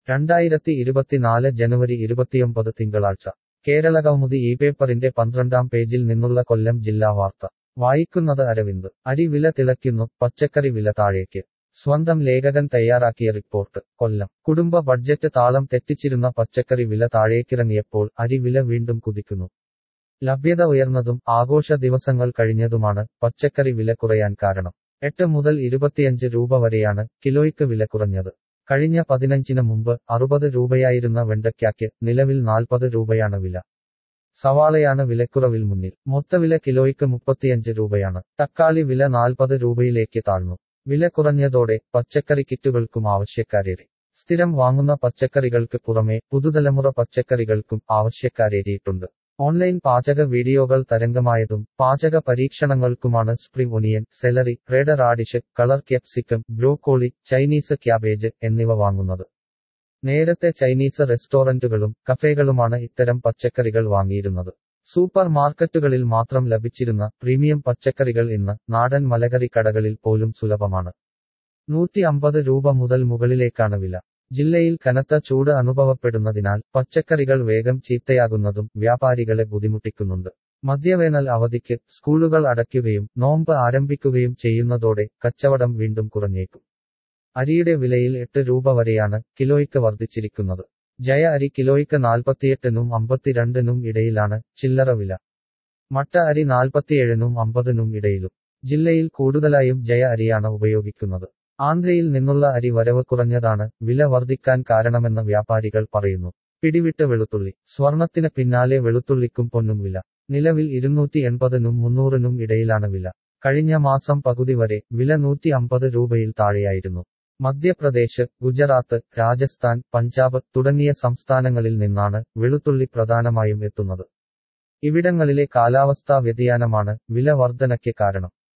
രണ്ടായിരത്തി ഇരുപത്തിനാല് ജനുവരി ഇരുപത്തിയൊമ്പത് തിങ്കളാഴ്ച കേരളകൗമുദി ഈ പേപ്പറിന്റെ പന്ത്രണ്ടാം പേജിൽ നിന്നുള്ള കൊല്ലം ജില്ലാ വാർത്ത വായിക്കുന്നത് അരവിന്ദ് അരി വില തിളയ്ക്കുന്നു പച്ചക്കറി വില താഴേക്ക് സ്വന്തം ലേഖകൻ തയ്യാറാക്കിയ റിപ്പോർട്ട് കൊല്ലം കുടുംബ ബഡ്ജറ്റ് താളം തെറ്റിച്ചിരുന്ന പച്ചക്കറി വില താഴേക്കിറങ്ങിയപ്പോൾ അരി വില വീണ്ടും കുതിക്കുന്നു ലഭ്യത ഉയർന്നതും ആഘോഷ ദിവസങ്ങൾ കഴിഞ്ഞതുമാണ് പച്ചക്കറി വില കുറയാൻ കാരണം എട്ട് മുതൽ ഇരുപത്തിയഞ്ച് രൂപ വരെയാണ് കിലോയ്ക്ക് വില കുറഞ്ഞത് കഴിഞ്ഞ പതിനഞ്ചിന് മുമ്പ് അറുപത് രൂപയായിരുന്ന വെണ്ടയ്ക്കാക്ക് നിലവിൽ നാൽപ്പത് രൂപയാണ് വില സവാളയാണ് വിലക്കുറവിൽ മുന്നിൽ മൊത്തവില കിലോയ്ക്ക് മുപ്പത്തിയഞ്ച് രൂപയാണ് തക്കാളി വില നാൽപ്പത് രൂപയിലേക്ക് താഴ്ന്നു വില കുറഞ്ഞതോടെ പച്ചക്കറി കിറ്റുകൾക്കും ആവശ്യക്കാരേറി സ്ഥിരം വാങ്ങുന്ന പച്ചക്കറികൾക്ക് പുറമെ പുതുതലമുറ പച്ചക്കറികൾക്കും ആവശ്യക്കാരേറിയിട്ടുണ്ട് ഓൺലൈൻ പാചക വീഡിയോകൾ തരംഗമായതും പാചക പരീക്ഷണങ്ങൾക്കുമാണ് spring onion celery red radish colour capsicum broccoli Chinese cabbage എന്നിവ വാങ്ങുന്നത് നേരത്തെ ചൈനീസ് റെസ്റ്റോറന്റുകളും കഫേകളുമാണ് ഇത്തരം പച്ചക്കറികൾ വാങ്ങിയിരുന്നത് സൂപ്പർ മാർക്കറ്റുകളിൽ മാത്രം ലഭിച്ചിരുന്ന പ്രീമിയം പച്ചക്കറികൾ ഇന്ന് നാടൻ മലകറി കടകളിൽ പോലും സുലഭമാണ് നൂറ്റി അമ്പത് രൂപ മുതൽ മുകളിലേക്കാണ് വില ജില്ലയിൽ കനത്ത ചൂട് അനുഭവപ്പെടുന്നതിനാൽ പച്ചക്കറികൾ വേഗം ചീത്തയാകുന്നതും വ്യാപാരികളെ ബുദ്ധിമുട്ടിക്കുന്നുണ്ട് മധ്യവേനൽ അവധിക്ക് സ്കൂളുകൾ അടയ്ക്കുകയും നോമ്പ് ആരംഭിക്കുകയും ചെയ്യുന്നതോടെ കച്ചവടം വീണ്ടും കുറഞ്ഞേക്കും അരിയുടെ വിലയിൽ എട്ട് രൂപ വരെയാണ് കിലോയ്ക്ക് വർദ്ധിച്ചിരിക്കുന്നത് ജയ അരി കിലോയ്ക്ക് നാൽപ്പത്തിയെട്ടിനും അമ്പത്തിരണ്ടിനും ഇടയിലാണ് ചില്ലറ വില മട്ട അരി നാൽപ്പത്തിയേഴിനും അമ്പതിനും ഇടയിലും ജില്ലയിൽ കൂടുതലായും ജയ അരിയാണ് ഉപയോഗിക്കുന്നത് ആന്ധ്രയിൽ നിന്നുള്ള അരി വരവ് കുറഞ്ഞതാണ് വില വർദ്ധിക്കാൻ കാരണമെന്ന് വ്യാപാരികൾ പറയുന്നു പിടിവിട്ട് വെളുത്തുള്ളി സ്വർണത്തിന് പിന്നാലെ വെളുത്തുള്ളിക്കും പൊന്നും വില നിലവിൽ ഇരുന്നൂറ്റി എൺപതിനും മുന്നൂറിനും ഇടയിലാണ് വില കഴിഞ്ഞ മാസം പകുതി വരെ വില നൂറ്റി അമ്പത് രൂപയിൽ താഴെയായിരുന്നു മധ്യപ്രദേശ് ഗുജറാത്ത് രാജസ്ഥാൻ പഞ്ചാബ് തുടങ്ങിയ സംസ്ഥാനങ്ങളിൽ നിന്നാണ് വെളുത്തുള്ളി പ്രധാനമായും എത്തുന്നത് ഇവിടങ്ങളിലെ കാലാവസ്ഥാ വ്യതിയാനമാണ് വില വർധനയ്ക്ക് കാരണം